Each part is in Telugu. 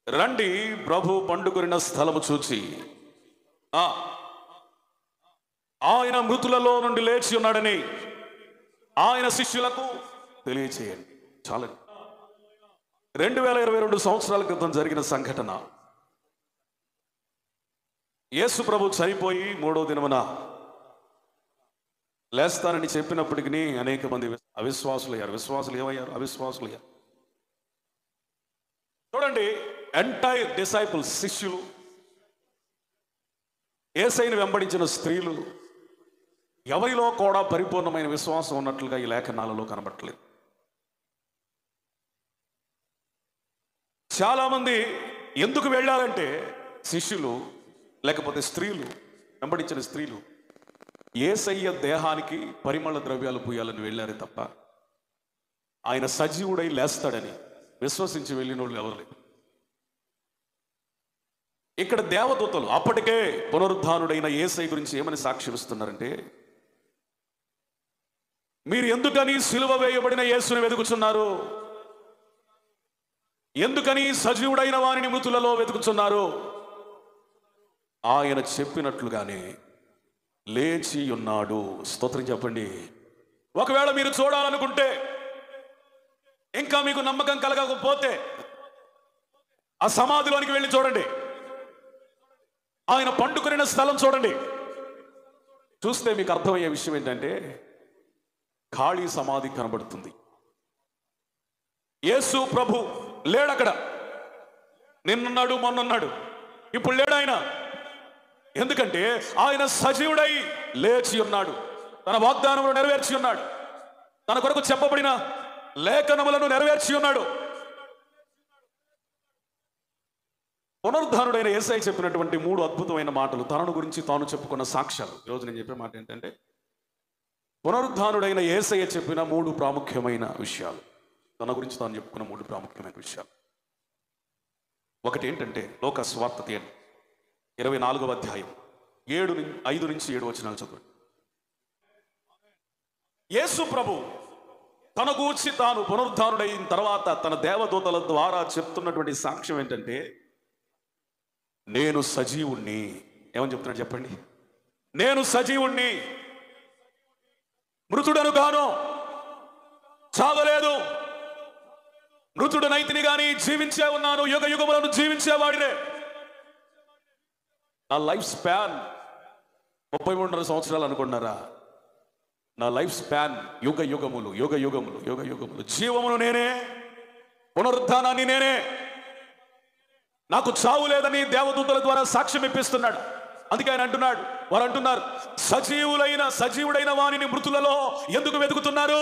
రండి ప్రభు పండుకొనిన స్థలము చూచి ఆ, ఆయన మృతులలో నుండి లేచి ఉన్నాడని ఆయన శిష్యులకు తెలియచేయండి చాలండి రెండు వేల ఇరవై రెండు సంవత్సరాల క్రితం జరిగిన సంఘటన యేసు ప్రభు చనిపోయి మూడో దినమున లేస్తానని చెప్పినప్పటికీ అనేక మంది అవిశ్వాసులయ్యారు విశ్వాసులు ఏమయ్యారు అవిశ్వాసులయ్యారు చూడండి ఎంటైర్ డిసైపుల్స్ శిష్యులు ఏసైని వెంబడించిన స్త్రీలు ఎవరిలో కూడా పరిపూర్ణమైన విశ్వాసం ఉన్నట్లుగా ఈ లేఖనాలలో కనబట్టలేదు చాలామంది ఎందుకు వెళ్ళారంటే శిష్యులు లేకపోతే స్త్రీలు వెంబడించిన స్త్రీలు ఏసయ్య దేహానికి పరిమళ ద్రవ్యాలు పూయాలని వెళ్ళారే తప్ప ఆయన సజీవుడై లేస్తాడని విశ్వసించి వెళ్ళిన వాళ్ళు ఎవరు లేరు ఇక్కడ దేవదూతలు అప్పటికే పునరుద్ధానుడైన ఏసై గురించి ఏమని సాక్ష్యమిస్తున్నారంటే మీరు ఎందుకని సిలువ వేయబడిన యేసుని వెతుకుచున్నారు ఎందుకని సజీవుడైన వారిని మృతులలో వెతుకుచున్నారు ఆయన చెప్పినట్లుగానే లేచి ఉన్నాడు స్తోత్రం చెప్పండి ఒకవేళ మీరు చూడాలనుకుంటే ఇంకా మీకు నమ్మకం కలగకపోతే ఆ సమాధిలోనికి వెళ్ళి చూడండి ఆయన పండుకొనిన స్థలం చూడండి చూస్తే మీకు అర్థమయ్యే విషయం ఏంటంటే ఖాళీ సమాధి కనబడుతుంది యేసు ప్రభు లేడక్కడ నిన్నున్నాడు మొన్నున్నాడు ఇప్పుడు లేడు ఆయన ఎందుకంటే ఆయన సజీవుడై లేచి ఉన్నాడు తన వాగ్దానములు నెరవేర్చి ఉన్నాడు తన కొరకు చెప్పబడిన లేఖనములను నెరవేర్చి ఉన్నాడు పునరుద్ధానుడైన ఏసై చెప్పినటువంటి మూడు అద్భుతమైన మాటలు తనను గురించి తాను చెప్పుకున్న సాక్ష్యాలు ఈరోజు నేను చెప్పే మాట ఏంటంటే పునరుద్ధానుడైన ఏసయ్య చెప్పిన మూడు ప్రాముఖ్యమైన విషయాలు తన గురించి తాను చెప్పుకున్న మూడు ప్రాముఖ్యమైన విషయాలు ఒకటి ఏంటంటే లోక స్వార్థ తీయండి ఇరవై నాలుగవ అధ్యాయం ఏడు నుం- ఐదు నుంచి ఏడు వచనాలు చదవండి యేసు ప్రభు తన గూర్చి తాను పునరుద్ధానుడైన తర్వాత తన దేవదూతల ద్వారా చెప్తున్నటువంటి సాక్ష్యం ఏంటంటే నేను సజీవుణ్ణి ఏమని చెప్తున్నాడు చెప్పండి నేను సజీవుణ్ణి మృతుడను గాను చావలేదు మృతుడనైతిని గాని జీవించే ఉన్నాను యుగ యుగములను జీవించేవాడినే నా లైఫ్ స్పాన్ ముప్పై మూడున్నర సంవత్సరాలు అనుకున్నారా నా లైఫ్ స్పాన్ యుగ యుగములు యుగ యుగములు యుగ యుగములు జీవమును నేనే పునరుద్ధానాన్ని నేనే నాకు చావు లేదని దేవదూతల ద్వారా సాక్ష్యం ఇప్పిస్తున్నాడు అందుకే ఆయన అంటున్నాడు వారు అంటున్నారు సజీవులైన సజీవుడైన వారిని మృతులలో ఎందుకు వెతుకుతున్నారు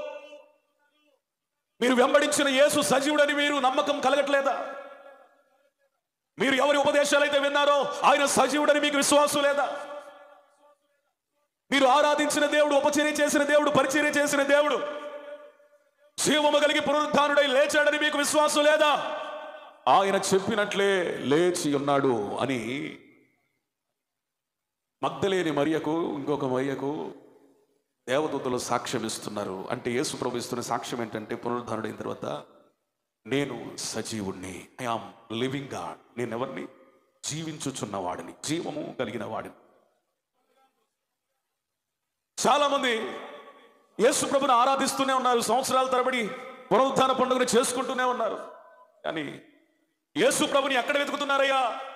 మీరు వెంబడించిన యేసు సజీవుడని మీరు నమ్మకం కలగట్లేదా మీరు ఎవరి ఉపదేశాలు అయితే విన్నారో ఆయన సజీవుడని మీకు విశ్వాసం లేదా మీరు ఆరాధించిన దేవుడు ఉపచర్య చేసిన దేవుడు పరిచర్య చేసిన దేవుడు జీవము కలిగి పునరుద్ధానుడై లేచాడని మీకు విశ్వాసం లేదా ఆయన చెప్పినట్లే లేచి ఉన్నాడు అని మగ్ధలేని మరియకు ఇంకొక మరియకు దేవదూతలు సాక్ష్యం ఇస్తున్నారు అంటే యేసు ప్రభు ఇస్తున్న సాక్ష్యం ఏంటంటే పునరుద్ధానుడైన తర్వాత నేను సజీవుణ్ణి ఐ ఆమ్ లివింగ్ గాడ్ నేను ఎవరిని జీవించుచున్న వాడిని జీవము కలిగిన వాడిని చాలా మంది యేసు ప్రభుని ఆరాధిస్తూనే ఉన్నారు సంవత్సరాల తరబడి పునరుద్ధాన పండుగను చేసుకుంటూనే ఉన్నారు కానీ యేసు ప్రభుని ఎక్కడ వెతుకుతున్నారయ్యా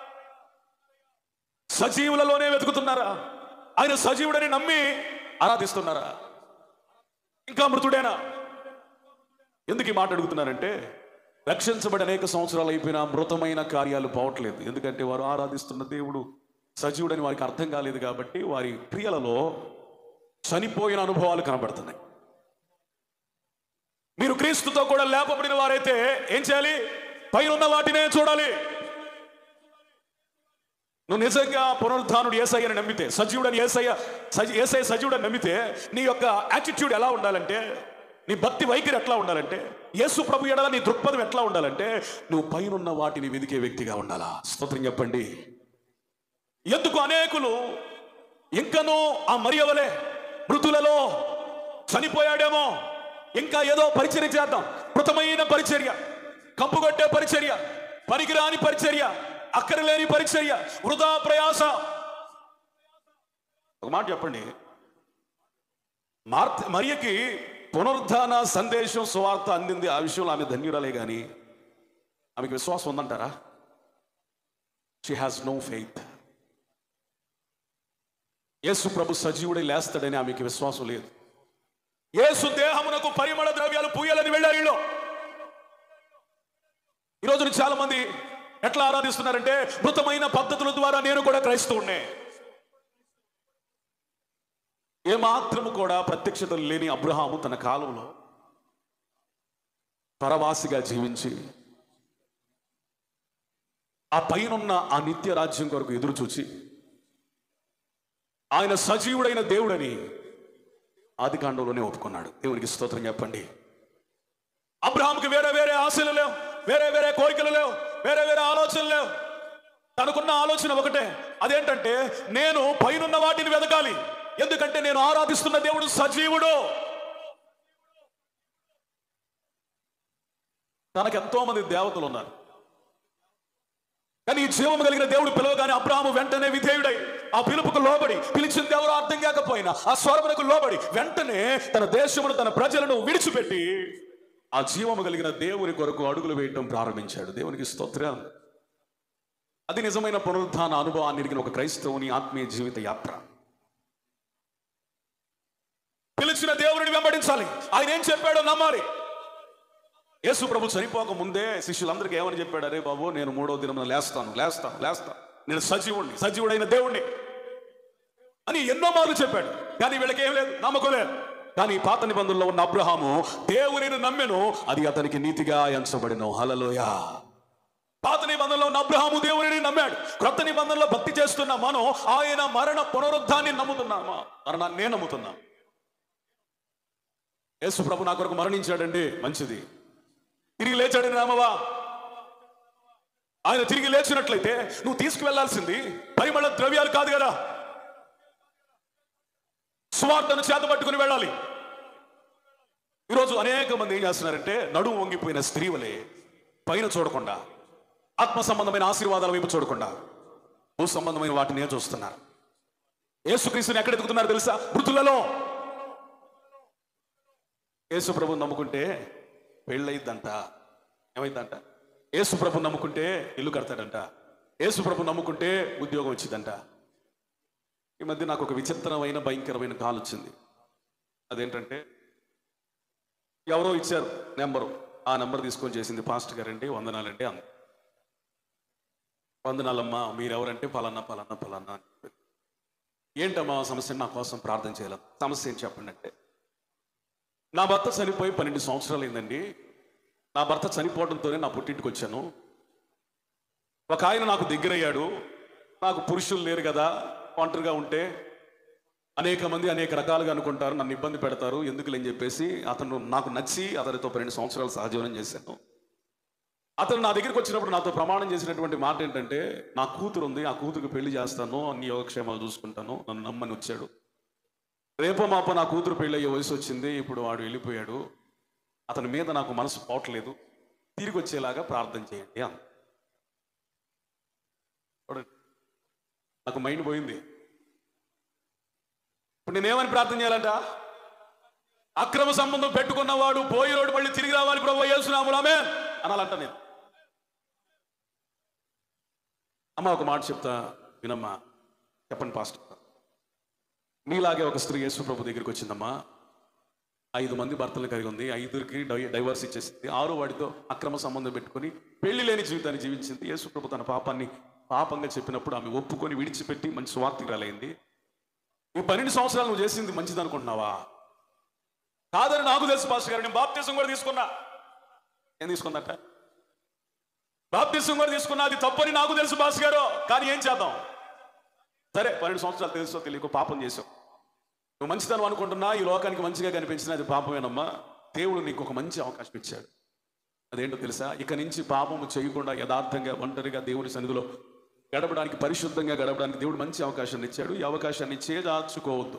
సజీవులలోనే వెతుకుతున్నారా ఆయన సజీవుడని నమ్మి ఆరాధిస్తున్నారా ఇంకా మృతుడేనా ఎందుకు ఈ మాట అడుగుతున్నారంటే రక్షించబడి అనేక సంవత్సరాలు అయిపోయినా మృతమైన కార్యాలు పోవట్లేదు ఎందుకంటే వారు ఆరాధిస్తున్న దేవుడు సజీవుడని వారికి అర్థం కాలేదు కాబట్టి వారి క్రియలలో చనిపోయిన అనుభవాలు కనబడుతున్నాయి మీరు క్రీస్తుతో కూడా లేపబడిన వారైతే ఏం చేయాలి పైన ఉన్న వాటినే చూడాలి నువ్వు నిజంగా పునరుద్ధానుడు ఏసయ్యని నమ్మితే సజీవుడని ఏసయ్య సజీ ఏసయ్య సజీవుడని నమ్మితే నీ యొక్క యాటిట్యూడ్ ఎలా ఉండాలంటే నీ భక్తి వైఖరి ఎట్లా ఉండాలంటే యేసు ప్రభు ఎడల నీ దృక్పథం ఎట్లా ఉండాలంటే నువ్వు పైనున్న వాటిని వెదికే వ్యక్తిగా ఉండాలా స్తోత్రం చెప్పండి ఎందుకు అనేకులు ఇంకనూ ఆ మరియవలే మృతులలో చనిపోయాడేమో ఇంకా ఏదో పరిచర్య చేద్దాం మృతమైన పరిచర్య కంపుగొట్టే పరిచర్య పనికిరాని పరిచర్య అక్కరలేని పరిచర్య వృధా ప్రయాస ఒక మాట చెప్పండి మార్త మరియకి పునరుద్ధాన సందేశం సువార్త అందింది ఆ విషయంలో ఆమె ధన్యురాలే కానీ ఆమెకి విశ్వాసం ఉందంటారా she has no faith Yesu ప్రభు సజీవుడై లేస్తాడని ఆమెకి విశ్వాసం లేదు యేసు దేహమునకు పరిమళ ద్రవ్యాలు పూయాలని వెళ్ళారు వీళ్ళు ఈ రోజున చాలా మంది ఎట్లా ఆరాధిస్తున్నారంటే మృతమైన పద్ధతుల ద్వారా నేను కూడా క్రైస్తవుణ్ణే ఏమాత్రము కూడా ప్రత్యక్షతలు లేని అబ్రహాము తన కాలంలో పరవాసిగా జీవించి ఆ పైనున్న ఆ నిత్య రాజ్యం కొరకు ఎదురు చూచి ఆయన సజీవుడైన దేవుడని ఆది కాండంలోనే ఒప్పుకున్నాడు దేవునికి స్తోత్రం చెప్పండి అబ్రహాంకి వేరే వేరే ఆశలు లేవు వేరే వేరే కోరికలు లేవు వేరే వేరే ఆలోచనలు లేవు తనకున్న ఆలోచన ఒకటే అదేంటంటే నేను పైనున్న వాటిని వెతకాలి ఎందుకంటే నేను ఆరాధిస్తున్న దేవుడు సజీవుడు తనకు ఎంతో మంది దేవతలు ఉన్నారు కానీ ఈ జీవము కలిగిన దేవుడు పిలవగానే అబ్రాహము వెంటనే విధేయుడై ఆ పిలుపుకు లోబడి పిలిచింది ఎవరో అర్థం కాకపోయినా ఆ స్వరమునకు లోబడి వెంటనే తన దేశమును తన ప్రజలను విడిచిపెట్టి ఆ జీవము కలిగిన దేవుని కొరకు అడుగులు వేయటం ప్రారంభించాడు దేవునికి స్తోత్రం అది నిజమైన పునరుద్ధాన అనుభవాన్ని ఎరిగిన ఒక క్రైస్తవుని ఆత్మీయ జీవిత యాత్ర పిలిచిన దేవుడిని వెంబడించాలి ఆయన ఏం చెప్పాడో నమ్మాలి యేసు ప్రభు చనిపోక ముందే శిష్యులందరికీ ఏమని చెప్పాడు అరే బాబు నేను మూడో దినం లేస్తాను లేస్తాను లేస్తాను నేను సజీవుడిని సజీవుడైన దేవుణ్ణి అని ఎన్నో మార్లు చెప్పాడు కానీ వీళ్ళకి ఏం లేదు నమ్మకం లేదు కానీ పాత నిబంధనలో ఉన్న అబ్రహాము దేవునిని నమ్మెను అది అతనికి నీతిగా ఎంచబడిన హలలోయ పాత నిబంధనలో ఉన్న అబ్రహాము దేవునిని నమ్మాడు క్రొత్త నిబంధనలో భక్తి చేస్తున్న మనం ఆయన మరణ పునరుద్ధాన్ని నమ్ముతున్నామా మరణాన్ని నేను నమ్ముతున్నాను యేసు ప్రభు నా కొరకు మరణించాడండి మంచిది తిరిగి లేచాడని రామవా ఆయన తిరిగి లేచినట్లయితే నువ్వు తీసుకువెళ్లాల్సింది పరిమళ ద్రవ్యాలు కాదు కదా స్వార్థను చేత పట్టుకుని వెళ్ళాలి ఈరోజు అనేక మంది ఏం చేస్తున్నారంటే నడుము వంగిపోయిన స్త్రీవలే పైన చూడకుండా ఆత్మ సంబంధమైన ఆశీర్వాదాల వైపు చూడకుండా భూ సంబంధమైన వాటిని చూస్తున్నారు యేసుక్రీస్తుని ఎక్కడ ఎదుగుతున్నారు తెలుసా మృతులలో యేసు ప్రభు నమ్ముకుంటే పెళ్ళయిద్దంట ఏమైందంట యేసు ప్రభు నమ్ముకుంటే ఇల్లు కడతాడంట యేసు ప్రభు నమ్ముకుంటే ఉద్యోగం వచ్చిందంట ఈ మధ్య నాకు ఒక విచిత్రమైన భయంకరమైన కాల్ వచ్చింది అదేంటంటే ఎవరో ఇచ్చారు నెంబరు ఆ నెంబర్ తీసుకొని చేసింది పాస్టర్ గారండి వందనాలండి అంది వందనాలమ్మా మీరెవరంటే పలానా పలానా పలానా అని చెప్పారు. ఏంటమ్మా ఆ సమస్య నా కోసం ప్రార్థన చేయాలి సమస్య ఏం చెప్పండి అంటే నా భర్త చనిపోయి పన్నెండు సంవత్సరాలు అయిందండి నా భర్త చనిపోవడంతోనే నా పుట్టింటికి వచ్చాను ఒక ఆయన నాకు దగ్గరయ్యాడు నాకు పురుషులు లేరు కదా ఒంటరిగా ఉంటే అనేక మంది అనేక రకాలుగా అనుకుంటారు నన్ను ఇబ్బంది పెడతారు ఎందుకులేని చెప్పేసి అతను నాకు నచ్చి అతనితో పన్నెండు సంవత్సరాలు సహజీవనం చేశాను అతను నా దగ్గరికి వచ్చినప్పుడు నాతో ప్రమాణం చేసినటువంటి మాట ఏంటంటే నా కూతురు ఉంది ఆ కూతురుకి పెళ్లి చేస్తాను అన్ని యోగక్షేమాలు చూసుకుంటాను నన్ను నమ్మని వచ్చాడు రేపో మాపో నా కూతురు పెళ్ళి అయ్యే వయసు వచ్చింది ఇప్పుడు వాడు వెళ్ళిపోయాడు అతని మీద నాకు మనసు పోవట్లేదు తిరిగి వచ్చేలాగా ప్రార్థన చేయండి అన్న చూడండి నాకు మైండ్ పోయింది ఇప్పుడు నేనేమని ప్రార్థన చేయాలంట అక్రమ సంబంధం పెట్టుకున్నవాడు పోయినోడు మళ్ళీ తిరిగి రావాలి ప్రభు యేసునాములామే అనాలంట నేను అమ్మ ఒక మాట చెప్తా వినమ్మా చెప్పండి పాస్టర్ నీలాగే ఒక స్త్రీ యేసు ప్రభు దగ్గరికి వచ్చిందమ్మా ఐదు మంది భర్తలు కలిగి ఉంది ఐదుగురికి డై- డైవర్స్ ఇచ్చేసింది ఆరో వాడితో అక్రమ సంబంధం పెట్టుకొని పెళ్లి లేని జీవితాన్ని జీవించింది యేసు ప్రభు తన పాపాన్ని పాపంగా చెప్పినప్పుడు ఆమె ఒప్పుకొని విడిచిపెట్టి మంచి స్వార్థికురాలైంది ఈ పన్నెండు సంవత్సరాలు నువ్వు చేసింది మంచిది అనుకుంటున్నావా కాదని నాకు తెలుసు పాస్టర్ గారు నేను బాప్తీసం కూడా తీసుకున్నా ఏం తీసుకున్నట్ట బాప్తీసం కూడా తీసుకున్నా అది తప్పని నాకు తెలుసు బాస్ గారు కానీ ఏం చేద్దాం సరే పన్నెండు సంవత్సరాలు తెలుసో తెలియక పాపం చేసావు నువ్వు మంచితనం అనుకుంటున్నా ఈ లోకానికి మంచిగా కనిపించిన అది పాపమేనమ్మా దేవుడు నీకు ఒక మంచి అవకాశం ఇచ్చాడు అదేంటో తెలుసా ఇక నుంచి పాపము చేయకుండా యథార్థంగా ఒంటరిగా దేవుని సన్నిధిలో గడపడానికి పరిశుద్ధంగా గడపడానికి దేవుడు మంచి అవకాశాన్ని ఇచ్చాడు ఈ అవకాశాన్ని చేదార్చుకోవద్దు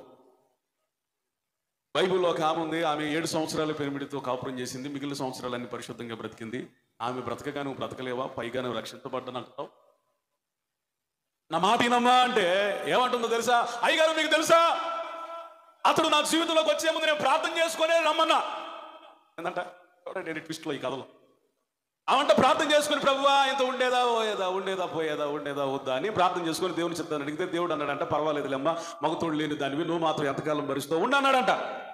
బైబిల్లో ఒక ఆమె ఉంది ఆమె ఏడు సంవత్సరాల పెరిమిడితో కాపురం చేసింది మిగిలిన సంవత్సరాలన్నీ పరిశుద్ధంగా బ్రతికింది ఆమె బ్రతకగా నువ్వు బ్రతకలేవా పైగా నువ్వు రక్షించబడ్డాను అంటావు నా మాట వినమ్మా అంటే ఏమంటుందో తెలుసా అయ్యగారు మీకు తెలుసా అతడు నా జీవితంలోకి వచ్చే ముందు నేను ప్రార్థన చేసుకునే రమ్మన్నా ఏంటంట చూడండి ట్విస్ట్లో ఈ కథలో అవంట ప్రార్థన చేసుకుని ప్రభువా ఇంత ఉండేదా పోయేదా ఉండేదా పోయేదా ఉండేదా వద్దా అని ప్రార్థన చేసుకుని దేవుని చెప్తాను అడిగితే దేవుడు అన్నాడంట పర్వాలేదులేమ్మా మగతోడు లేని దానివి నువ్వు మాత్రం ఎంతకాలం భరిస్తావు ఉండు అన్నాడంట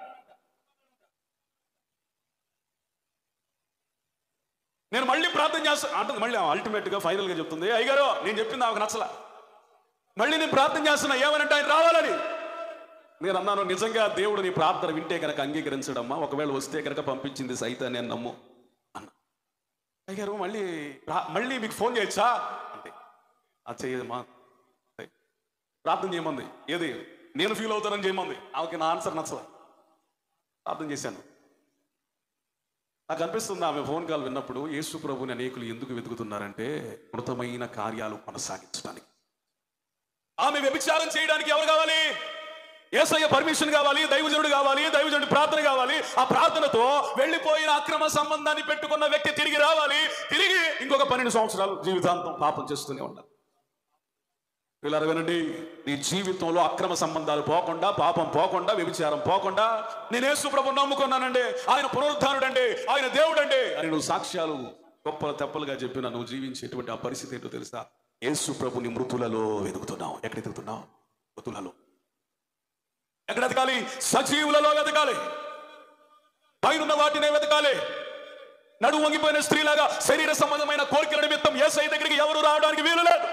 నేను మళ్ళీ ప్రార్థన చేస్తాను అంటే మళ్ళీ అల్టిమేట్ గా ఫైనల్ గా చెప్తుంది అయ్యగారు నేను చెప్పింది ఆమెకు నచ్చల మళ్ళీ నేను ప్రార్థన చేస్తున్నా ఏమనంటే ఆయన రావాలని నేను అన్నాను నిజంగా దేవుడు నీ ప్రార్థన వింటే కనుక అంగీకరించడమ్మా ఒకవేళ వస్తే కనుక పంపించింది సైతం నేను నమ్ము అన్నా అయ్యారు మళ్ళీ రా- మళ్ళీ మీకు ఫోన్ చేయొచ్చా అంటే అది చేయదమ్మా సరే. ప్రార్థన చేయమంది ఏది నేను ఫీల్ అవుతానని చేయమంది ఆమెకి నా ఆన్సర్ నచ్చల ప్రార్థన చేశాను నాకు అనిపిస్తుంది ఆమె ఫోన్ కాల్ విన్నప్పుడు యేసు ప్రభుని అనేకులు ఎందుకు వెతుకుతున్నారంటే మృతమైన కార్యాలు కొనసాగించడానికి ఆమె వ్యభిచారం చేయడానికి ఎవరు కావాలి ఏసయ్య పర్మిషన్ కావాలి దైవజనుడు కావాలి దైవజనుడి ప్రార్థన కావాలి ఆ ప్రార్థనతో వెళ్ళిపోయిన అక్రమ సంబంధాన్ని పెట్టుకున్న వ్యక్తి తిరిగి రావాలి తిరిగి ఇంకొక పన్నెండు సంవత్సరాలు జీవితాంతం పాపం చేస్తూనే ఉండాలి వీళ్ళ వినండి నీ జీవితంలో అక్రమ సంబంధాలు పోకుండా పాపం పోకుండా వ్యభిచారం పోకుండా నేను యేసు ప్రభు నమ్ముకున్నానండి ఆయన పునరుద్ధానుడండి ఆయన దేవుడండి అని నువ్వు సాక్ష్యాలు గొప్ప తెప్పలుగా చెప్పిన నువ్వు జీవించేటువంటి ఆ పరిస్థితి ఏంటో తెలుసా యేసు ప్రభుని మృతులలో వెతుకుతున్నావు ఎక్కడ వెతుకుతున్నావు మృతులలో ఎక్కడ వెతకాలి సజీవులలో వెతకాలి పైనున్న వాటినే వెతకాలి నడువు వంగిపోయిన స్త్రీలాగా శరీర సంబంధమైన కోరికల నిమిత్తం ఏసై దగ్గరికి ఎవరు రావడానికి వీలు లేదు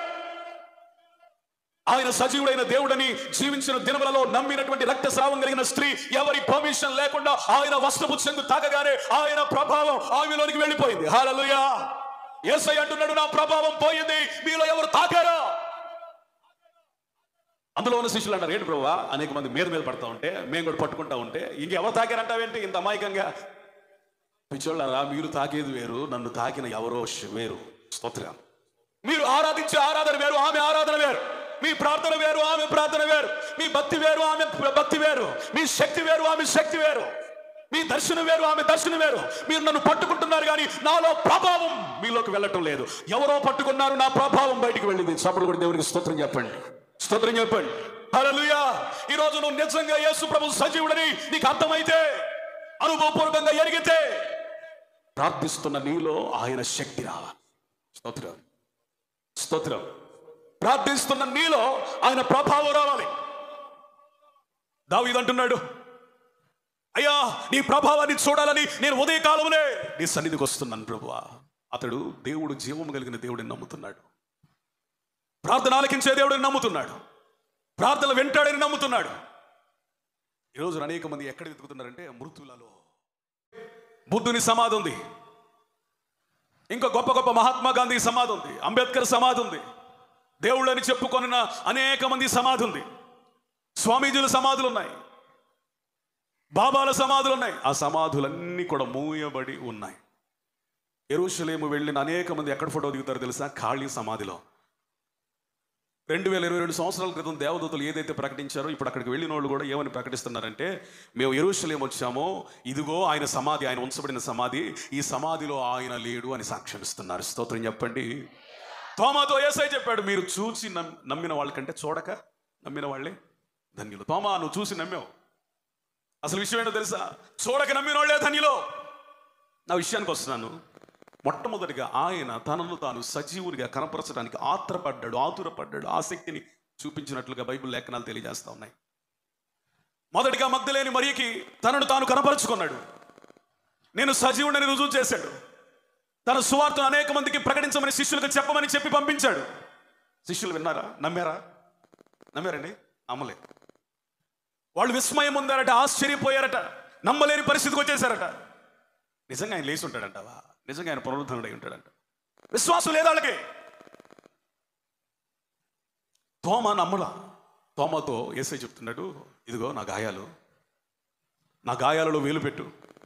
ఆయన సజీవుడైన దేవుడని జీవించిన దినములలో నమ్మినటువంటి రక్తస్రావం కలిగిన స్త్రీ ఎవరి పర్మిషన్ లేకుండా ఆయన వస్త్రపు చెంగు తాకగానే ఆయన ప్రభావం ఆమెలోనికి వెళ్ళిపోయింది హాలలుయా ఏసై అంటున్నాడు నా ప్రభావం పోయింది మీలో ఎవరు తాకారో అందులో ఉన్న శిష్యులు అంటారు ఏంటి ప్రభావ అనేక మంది మీద మీద పడతా ఉంటే మేము కూడా పట్టుకుంటా ఉంటే ఇంకెవరు తాకారంటావేంటి ఇంత అమాయకంగా పిచ్చోళ్ళరా మీరు తాకేది వేరు నన్ను తాకిన ఎవరో శ- వేరు స్తోత్రం మీరు ఆరాధించే ఆరాధన వేరు ఆమె ఆరాధన వేరు మీ ప్రార్థన వేరు ఆమె ప్రార్థన వేరు మీ భక్తి వేరు ఆమె భక్తి వేరు మీ శక్తి వేరు ఆమె శక్తి వేరు మీ దర్శనం వేరు ఆమె దర్శనం వేరు మీరు నన్ను పట్టుకుంటున్నారు కానీ నాలో ప్రభావం మీలోకి వెళ్ళటం లేదు ఎవరో పట్టుకున్నారు నా ప్రభావం బయటికి వెళ్ళింది చప్పుడు కూడా దేవునికి స్తోత్రం చెప్పండి స్తోత్రం చెప్పండి హల్లెలూయా ఈ రోజు నువ్వు నిజంగా యేసు ప్రభు సజీవుడని నీకు అర్థమైతే అనుభవపూర్వకంగా ఎరిగితే ప్రార్థిస్తున్న నీలో ఆయన శక్తి రావాలి స్తోత్రం స్తోత్రం ప్రార్థిస్తున్న నీలో ఆయన ప్రభావం రావాలి దావీదు అంటున్నాడు అయ్యా నీ ప్రభావాన్ని చూడాలని నేను ఉదయకాలంలో నీ సన్నిధికి వస్తున్నాను ప్రభువా అతడు దేవుడు జీవము కలిగిన దేవుడిని నమ్ముతున్నాడు ప్రార్థన ఆలకించే దేవుడిని నమ్ముతున్నాడు ప్రార్థన వెంటాడని నమ్ముతున్నాడు ఈరోజు అనేక మంది ఎక్కడ వెతుకుతున్నారంటే మృతులలో బుద్ధుని సమాధి ఉంది ఇంకా గొప్ప గొప్ప మహాత్మా గాంధీ సమాధి ఉంది అంబేద్కర్ సమాధి ఉంది దేవుళ్ళని చెప్పుకొనిన అనేక మంది సమాధి ఉంది స్వామీజీల సమాధులు ఉన్నాయి బాబాల సమాధులు ఉన్నాయి ఆ సమాధులన్నీ కూడా మూయబడి ఉన్నాయి ఎరుషలేము వెళ్ళిన అనేక మంది ఎక్కడ ఫోటో దిగుతారో తెలుసా ఖాళీ సమాధిలో రెండు వేల ఇరవై రెండు సంవత్సరాల క్రితం దేవదూతలు ఏదైతే ప్రకటించారో ఇప్పుడు అక్కడికి వెళ్ళిన వాళ్ళు కూడా ఏమని ప్రకటిస్తున్నారంటే మేము ఎరుషలేం వచ్చామో ఇదిగో ఆయన సమాధి ఆయన ఉంచబడిన సమాధి ఈ సమాధిలో ఆయన లేడు అని సాక్ష్యం ఇస్తున్నారు స్తోత్రం చెప్పండి తోమాతో ఏసై చెప్పాడు మీరు చూసి నమ్- నమ్మిన వాళ్ళకంటే చూడక నమ్మిన వాళ్ళే ధన్యులు తోమా నువ్వు చూసి నమ్మావు అసలు విషయం ఏంటో తెలుసా చూడక నమ్మిన వాళ్ళే ధన్యులు నా విషయానికి వస్తున్నాను మొట్టమొదటిగా ఆయన తనను తాను సజీవునిగా కనపరచడానికి ఆత్రపడ్డాడు ఆతురపడ్డాడు ఆసక్తిని చూపించినట్లుగా బైబిల్ లేఖనాలు తెలియజేస్తా ఉన్నాయి మొదటిగా మగ్ధలేని మరియకి తనను తాను కనపరుచుకున్నాడు నేను సజీవుడని రుజువు చేశాడు తన సువార్తను అనేక మందికి ప్రకటించమని శిష్యులకు చెప్పమని చెప్పి పంపించాడు శిష్యులు విన్నారా నమ్మారా నమ్మారండి నమ్మలే వాళ్ళు విస్మయం ఉందారట ఆశ్చర్యపోయారట నమ్మలేని పరిస్థితికి వచ్చేసారట నిజంగా ఆయన లేచి ఉంటాడంటావా నిజంగా ఆయన పునరుద్ధరణుడై ఉంటాడంట విశ్వాసం లేదు వాళ్ళకి తోమ నమ్మల తోమతో ఏసై చెప్తున్నాడు ఇదిగో నా గాయాలు నా గాయాలలో వేలు పెట్టు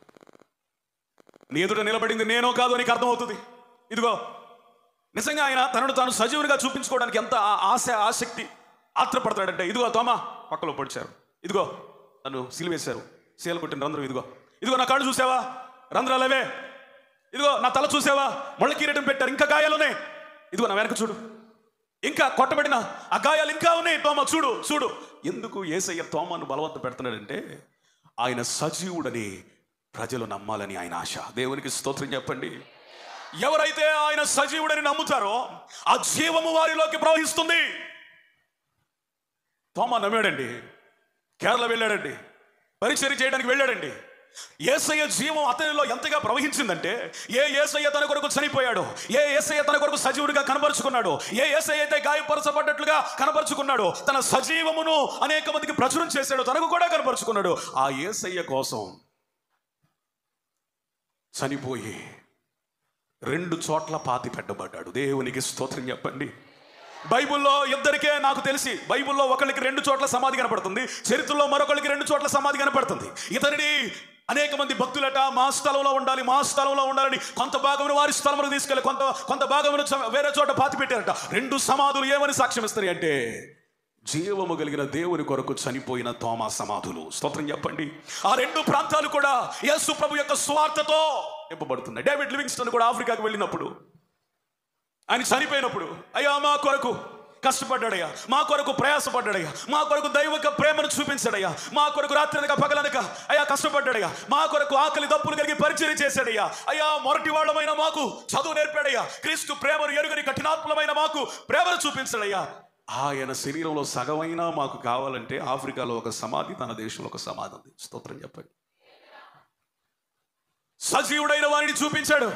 నీ ఎదుట నిలబడింది నేనో కాదో నీకు అర్థమవుతుంది ఇదిగో నిజంగా ఆయన తనను తాను సజీవునిగా చూపించుకోవడానికి ఎంత ఆ- ఆశ ఆసక్తి ఆత్రపడతాడంటే ఇదిగో తోమ పక్కలో పొడిచారు ఇదిగో నన్ను సిలివేశారు సీల కొట్టిన రంధ్రం ఇదిగో ఇదిగో నా కాళ్ళు చూసావా రంధ్రాలవే ఇదిగో నా తల చూసావా ముళ్ళ కిరీటం పెట్టారు ఇంకా గాయాలున్నాయి ఇదిగో నా వెనక చూడు ఇంకా కొట్టబడిన ఆ గాయాలు ఇంకా ఉన్నాయి తోమ చూడు చూడు ఎందుకు ఏసయ్య తోమను బలవంత పెడుతున్నాడంటే ఆయన సజీవుడని ప్రజలు నమ్మాలని ఆయన ఆశ దేవునికి స్తోత్రం చెప్పండి ఎవరైతే ఆయన సజీవుడని నమ్ముతారో ఆ జీవము వారిలోకి ప్రవహిస్తుంది తోమ నమ్మాడండి కేరళ వెళ్ళాడండి పరిచర్య చేయడానికి వెళ్ళాడండి ఏసయ్య జీవం అతనిలో ఎంతగా ప్రవహించిందంటే ఏ ఏసయ్య తన కొరకు చనిపోయాడు ఏ ఏసయ్య తన కొరకు సజీవుడిగా కనబరుచుకున్నాడు ఏ ఏసయ్య అయితే గాయపరచబడ్డట్లుగా కనబరుచుకున్నాడు తన సజీవమును అనేక మందికి ప్రచురం చేశాడు తనకు కూడా కనబరుచుకున్నాడు ఆ ఏసయ్య కోసం చనిపోయి రెండు చోట్ల పాతి పెట్టబడ్డాడు దేవునికి స్తోత్రం చెప్పండి బైబిల్లో ఇద్దరికే నాకు తెలిసి బైబిల్లో ఒకరికి రెండు చోట్ల సమాధి కనపడుతుంది చరిత్రలో మరొకరికి రెండు చోట్ల సమాధి కనపడుతుంది ఇతనిని అనేక మంది భక్తులట మా స్థలంలో ఉండాలి మా స్థలంలో ఉండాలని కొంత భాగమును వారి స్థలంలో తీసుకెళ్లి కొంత కొంత భాగమును చ- వేరే చోట పాతి పెట్టారట రెండు సమాధులు ఏమని సాక్ష్యం ఇస్తాయి అంటే జీవము కలిగిన దేవుని కొరకు చనిపోయిన తోమా సమాధులు స్తోత్రం చెప్పండి ఆ రెండు ప్రాంతాలు కూడా యేసు ప్రభు యొక్క స్వార్థతో నింపబడుతున్నాయి డేవిడ్ లివింగ్స్టన్ కూడా ఆఫ్రికాకు వెళ్ళినప్పుడు ఆయన చనిపోయినప్పుడు అయ్యా మా కొరకు కష్టపడ్డాడయ్యా మా కొరకు ప్రయాసపడ్డాడయ్యా మా కొరకు దైవక ప్రేమను చూపించాడయ్యా మా కొరకు రాత్రనక పగలనక అయ్యా కష్టపడ్డాడయ్యా మా కొరకు ఆకలి దప్పులు కలిగి పరిచయం చేశాడయ్యా అయ్యా మొరటి వాళ్ళమైన మాకు చదువు నేర్పాడయ్యా క్రీస్తు ప్రేమను ఎరుగని కఠినాత్మలమైన మాకు ప్రేమను చూపించాడయ్యా ఆయన శరీరంలో సగమైనా మాకు కావాలంటే ఆఫ్రికాలో ఒక సమాధి తన దేశంలో ఒక సమాధి ఉంది స్తోత్రం చెప్పండి సజీవుడైన వారిని చూపించాడు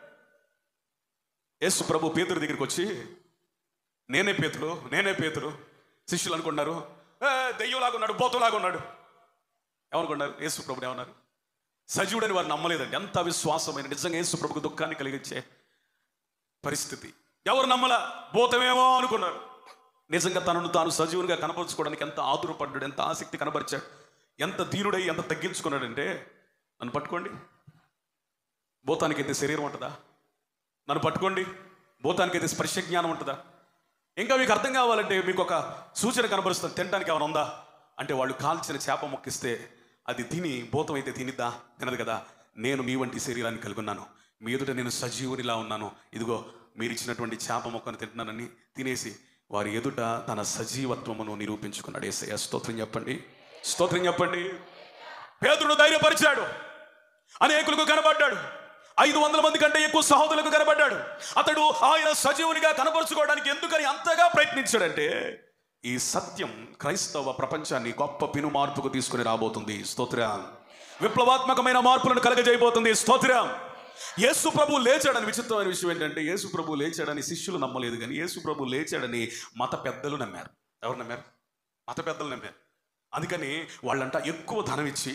యేసు ప్రభు పేతురు దగ్గరికి వచ్చి నేనే పేతులు నేనే పేతులు శిష్యులు అనుకున్నారు "ఏ, దెయ్యంలాగా ఉన్నాడు బోతులాగా ఉన్నాడు ఏమనుకున్నారు యేసు ప్రభుని ఏమన్నారు సజీవుడని వారు నమ్మలేదండి ఎంత విశ్వాసమైన నిజంగా యేసు ప్రభుకు దుఃఖాన్ని కలిగించే పరిస్థితి ఎవరు నమ్మల భూతమేమో అనుకున్నారు నిజంగా తనను తాను సజీవునిగా కనపరుచుకోవడానికి ఎంత ఆతురపడ్డాడు ఎంత ఆసక్తి కనబరిచాడు ఎంత ధీరుడై ఎంత తగ్గించుకున్నాడంటే నన్ను పట్టుకోండి భూతానికి అయితే శరీరం ఉంటుందా నన్ను పట్టుకోండి భూతానికి అయితే స్పర్శ జ్ఞానం ఉంటుందా ఇంకా మీకు అర్థం కావాలంటే మీకు ఒక సూచన కనబరుస్తుంది తినడానికి ఏమైనా ఉందా అంటే వాళ్ళు కాల్చిన చేప మొక్కిస్తే అది తిని భూతం అయితే తినిద్దా తినదు కదా నేను మీ వంటి శరీరాన్ని కలిగి ఉన్నాను మీ ఎదుట నేను సజీవునిలా ఉన్నాను ఇదిగో మీరు ఇచ్చినటువంటి చేప మొక్కను తింటున్నానని తినేసి వారి ఎదుట తన సజీవత్వమును నిరూపించుకున్నాడు ఏసయ్య స్తోత్రం చెప్పండి స్తోత్రం చెప్పండి పేదరుడు ధైర్యపరిచాడు అనేకులకు కనబడ్డాడు ఐదు వందల మంది కంటే ఎక్కువ సహోదరులకు కనబడ్డాడు అతడు ఆయన సజీవునిగా కనపరుచుకోవడానికి ఎందుకని అంతగా ప్రయత్నించాడంటే ఈ సత్యం క్రైస్తవ ప్రపంచాన్ని గొప్ప పిను మార్పుకు తీసుకుని రాబోతుంది స్తోత్రం విప్లవాత్మకమైన మార్పులను కలగజేయబోతుంది స్తోత్రం యేసు ప్రభు లేచాడని విచిత్రమైన విషయం ఏంటంటే యేసు ప్రభు లేచాడని శిష్యులు నమ్మలేదు కానీ యేసు ప్రభు లేచాడని మత పెద్దలు నమ్మారు ఎవరు నమ్మారు మత పెద్దలు నమ్మారు అందుకని వాళ్ళంట ఎక్కువ ధనం ఇచ్చి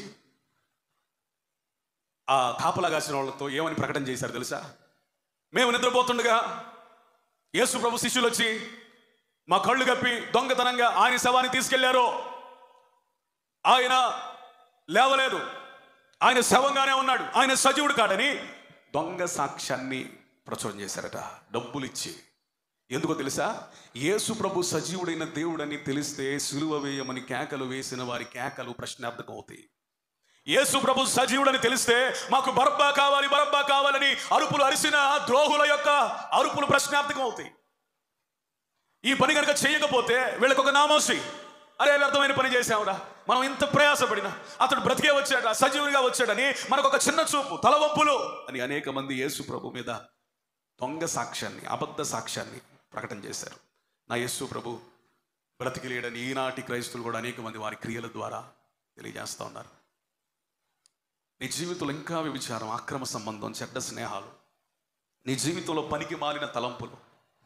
ఆ కాపలా కాసిన వాళ్ళతో ఏమని ప్రకటన చేశారు తెలుసా మేము నిద్రపోతుండగా యేసు ప్రభు శిష్యులు వచ్చి మా కళ్ళు కప్పి దొంగతనంగా ఆయన శవాన్ని తీసుకెళ్లారు ఆయన లేవలేదు ఆయన శవంగానే ఉన్నాడు ఆయన సజీవుడు కాడని దొంగ సాక్ష్యాన్ని ప్రచురం చేశారట డబ్బులు ఇచ్చి ఎందుకో తెలుసా యేసు ప్రభు సజీవుడైన దేవుడని తెలిస్తే సిలువ వేయమని కేకలు వేసిన వారి కేకలు ప్రశ్నార్థకం అవుతాయి యేసు ప్రభు సజీవుడని తెలిస్తే మాకు బరబ్బా కావాలి బరబ్బా కావాలని అరుపులు అరిసిన ద్రోహుల యొక్క అరుపులు ప్రశ్నార్థకం అవుతాయి ఈ పని కనుక చేయకపోతే వీళ్ళకి ఒక నామోసి అరే వ్యర్థమైన పని చేసావురా మనం ఇంత ప్రయాసపడినా అతడు బ్రతికే వచ్చాడ సజీవునిగా వచ్చాడని మనకు ఒక చిన్న చూపు తలవంపులు అని అనేక మంది యేసు ప్రభు మీద దొంగ సాక్ష్యాన్ని అబద్ధ సాక్ష్యాన్ని ప్రకటన చేశారు నా యేసు ప్రభు బ్రతికి లేడని ఈనాటి క్రైస్తువులు కూడా అనేక మంది వారి క్రియల ద్వారా తెలియజేస్తూ ఉన్నారు నీ జీవితంలో ఇంకా వ్యభిచారం అక్రమ సంబంధం చెడ్డ స్నేహాలు నీ జీవితంలో పనికి మాలిన తలంపులు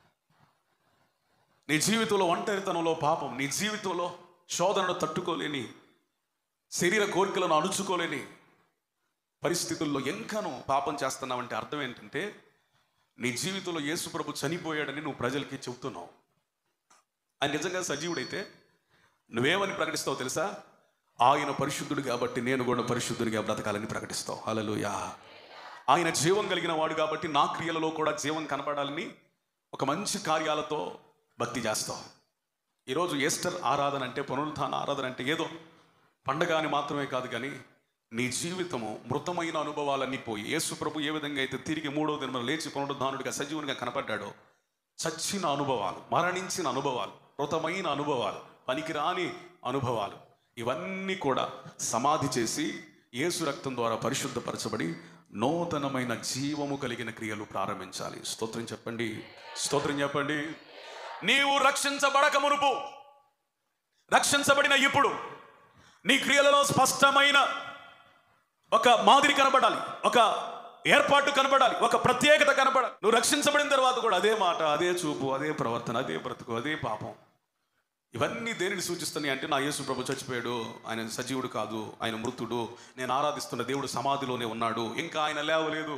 నీ జీవితంలో ఒంటరితనంలో పాపం నీ జీవితంలో శోధనను తట్టుకోలేని శరీర కోరికలను అణుచుకోలేని పరిస్థితుల్లో ఎంకాను పాపం చేస్తున్నావంటే అర్థం ఏంటంటే నీ జీవితంలో యేసు ప్రభు చనిపోయాడని నువ్వు ప్రజలకి చెబుతున్నావు ఆయన నిజంగా సజీవుడైతే నువ్వేమని ప్రకటిస్తావు తెలుసా ఆయన పరిశుద్ధుడు కాబట్టి నేను కూడా పరిశుద్ధుడిగా బ్రతకాలని ప్రకటిస్తావు హల్లెలూయా ఆయన జీవం కలిగిన వాడు కాబట్టి నా క్రియలలో కూడా జీవం కనపడాలని ఒక మంచి కార్యాలతో భక్తి చేస్తావు ఈరోజు ఈస్టర్ ఆరాధన అంటే పునరుత్థాన ఆరాధన అంటే ఏదో పండగ అని మాత్రమే కాదు కానీ నీ జీవితము మృతమైన అనుభవాలన్నీ పోయి యేసు ప్రభు ఏ విధంగా అయితే తిరిగి మూడో దిన లేచి పునరుద్ధానుడిగా సజీవునిగా కనపడ్డాడో చచ్చిన అనుభవాలు మరణించిన అనుభవాలు మృతమైన అనుభవాలు పనికిరాని అనుభవాలు ఇవన్నీ కూడా సమాధి చేసి యేసు రక్తం ద్వారా పరిశుద్ధపరచబడి నూతనమైన జీవము కలిగిన క్రియలు ప్రారంభించాలి స్తోత్రం చెప్పండి స్తోత్రం చెప్పండి నీవు రక్షించబడక మునుపు రక్షించబడిన ఇప్పుడు నీ క్రియలలో స్పష్టమైన ఒక మాదిరి కనబడాలి ఒక ఏర్పాటు కనబడాలి ఒక ప్రత్యేకత కనబడాలి నువ్వు రక్షించబడిన తర్వాత కూడా అదే మాట అదే చూపు అదే ప్రవర్తన అదే బ్రతుకు అదే పాపం ఇవన్నీ దేనిని సూచిస్తున్నాయి అంటే నా యేసు ప్రభు చచ్చిపోయాడు ఆయన సజీవుడు కాదు ఆయన మృతుడు నేను ఆరాధిస్తున్న దేవుడు సమాధిలోనే ఉన్నాడు ఇంకా ఆయన లేవలేదు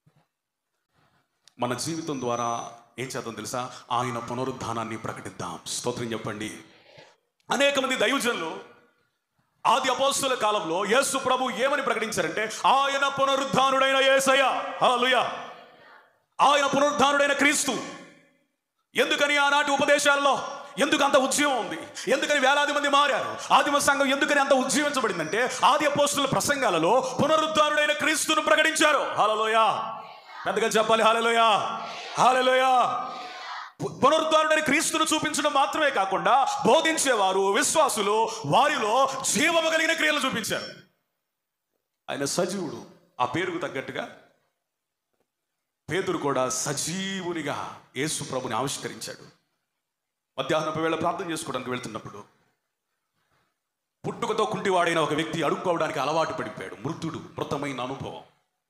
మన జీవితం ద్వారా ఏం చేద్దాం తెలుసా ఆయన పునరుద్ధానాన్ని ప్రకటిద్దాం స్తోత్రం చెప్పండి అనేక మంది దైవజనులు ఆది అపోస్తుల కాలంలో యేసు ప్రభు ఏమని ప్రకటించారంటే ఆయన పునరుద్ధానుడైన యేసయ్య హల్లెలూయా ఆయన పునరుద్ధానుడైన క్రీస్తు ఎందుకని ఆనాటి ఉపదేశాల్లో ఎందుకు అంత ఉద్యమం ఉంది ఎందుకని వేలాది మంది మారారు ఆదిమ సంఘం ఎందుకని అంత ఉజ్జీవించబడిందంటే ఆది అపోస్తుల ప్రసంగాలలో పునరుద్ధారుడైన క్రీస్తును ప్రకటించారు హాలలోయ పెద్దగా చెప్పాలి హాలలోయ హాలలోయ పునరుద్ధారుడైన క్రీస్తును చూపించడం మాత్రమే కాకుండా బోధించేవారు విశ్వాసులు వారిలో జీవము కలిగిన క్రియలు చూపించారు ఆయన సజీవుడు ఆ పేరుకు తగ్గట్టుగా పేతురు కూడా సజీవునిగా యేసు ప్రభుని ఆవిష్కరించాడు మధ్యాహ్నపు వేళ ప్రార్థన చేసుకోవడానికి వెళ్తున్నప్పుడు పుట్టుకతో కుంటివాడైన ఒక వ్యక్తి అడుక్కోవడానికి అలవాటు పడిపోయాడు మృతుడు మృతమైన అనుభవం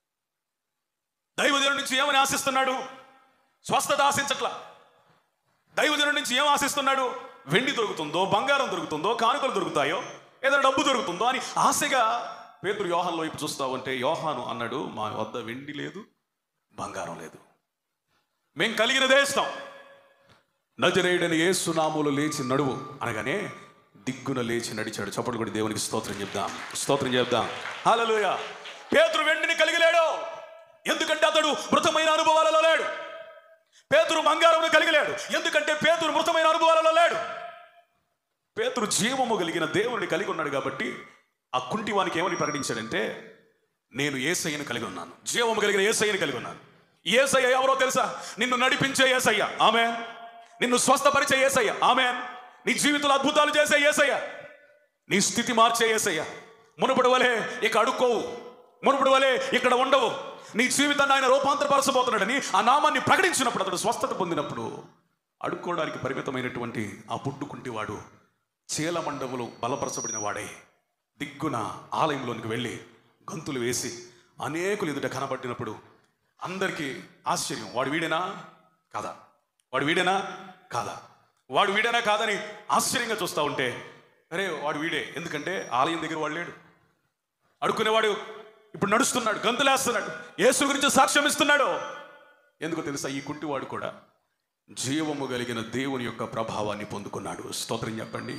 దైవజనుడి నుంచి ఏమని ఆశిస్తున్నాడు స్వస్థత ఆశించట్లా దైవజనుడి నుంచి ఏం ఆశిస్తున్నాడు వెండి దొరుకుతుందో బంగారం దొరుకుతుందో కానుకలు దొరుకుతాయో ఏదైనా డబ్బు దొరుకుతుందో అని ఆశగా పేతురు యోహాన్లో వైపు చూస్తా ఉంటే యోహాను అన్నాడు మా వద్ద వెండి లేదు బంగారం లేదు మేం కలిగినదే ఇస్తాం నజరేయుడని ఏసునాములు లేచి నడువు అనగానే దిగ్గున లేచి నడిచాడు చప్పటి కూడా దేవునికి స్తోత్రం చెప్దాం స్తోత్రం చెప్దాం హల్లెలూయ పేతురు వెండిని కలిగి లేడు ఎందుకంటే అతడు మృతమైన అనుభవాలలో లేడు పేతురు బంగారంను కలిగి లేడు ఎందుకంటే పేతురు మృతమైన అనుభవాలలో లేడు పేతురు జీవము కలిగిన దేవుడిని కలిగి ఉన్నాడు కాబట్టి ఆ కుంటి వానికి ఏమని ప్రకటించాడంటే నేను ఏసయ్యను కలిగి ఉన్నాను జీవము కలిగిన ఏసయ్యను కలిగి ఉన్నాను ఏసయ్య ఎవరో తెలుసా నిన్ను నడిపించే ఏసయ్య ఆమె నిన్ను స్వస్థపరిచే ఏసయ్య ఆమె నీ జీవితంలో అద్భుతాలు చేసే ఏసయ్య నీ స్థితి మార్చే ఏసయ్య మునుపటి వలే ఇక అడుక్కోవు మునుపటి వలే ఇక్కడ ఉండవు నీ జీవితాన్ని ఆయన రూపాంతరపరచబోతున్నాడని ఆ నామాన్ని ప్రకటించినప్పుడు అతడు స్వస్థత పొందినప్పుడు అడుక్కోవడానికి పరిమితమైనటువంటి ఆ పుట్టుకుంటి వాడు చీలమండములు బలపరచబడిన వాడే దిగ్గున ఆలయంలోనికి వెళ్ళి గంతులు వేసి అనేకులు ఎదుట కనబడినప్పుడు అందరికీ ఆశ్చర్యం వాడు వీడేనా కాదా వాడు వీడేనా కాదా వాడు వీడేనా కాదని ఆశ్చర్యంగా చూస్తూ ఉంటే అరే వాడు వీడే ఎందుకంటే ఆలయం దగ్గర వాడు లేడు అడుక్కునేవాడు ఇప్పుడు నడుస్తున్నాడు గంతులేస్తున్నాడు యేసు గురించి సాక్ష్యం ఇస్తున్నాడు ఎందుకు తెలుసా ఈ కుంటివాడు కూడా జీవము కలిగిన దేవుని యొక్క ప్రభావాన్ని పొందుకున్నాడు స్తోత్రం చెప్పండి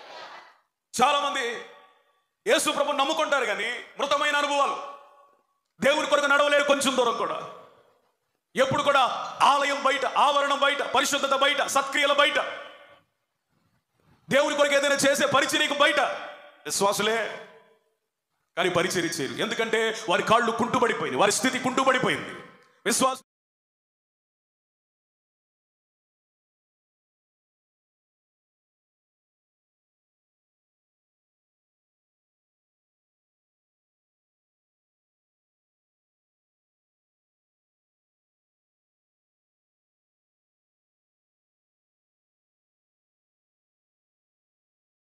చాలా మంది యేసు ప్రభు నమ్ముకుంటారు కానీ మృతమైన అనుభవాలు దేవుని కొరకు నడవలేరు కొంచెం దూరం కూడా ఎప్పుడు కూడా ఆలయం బయట ఆవరణం బయట పరిశుద్ధత బయట సత్క్రియల బయట దేవుని కొరకు ఏదైనా చేసే పరిచర్యకు బయట విశ్వాసులే కానీ పరిచర్య చేయరు ఎందుకంటే వారి కాళ్ళు కుంటుపడిపోయింది వారి స్థితి కుంటుపడిపోయింది విశ్వాస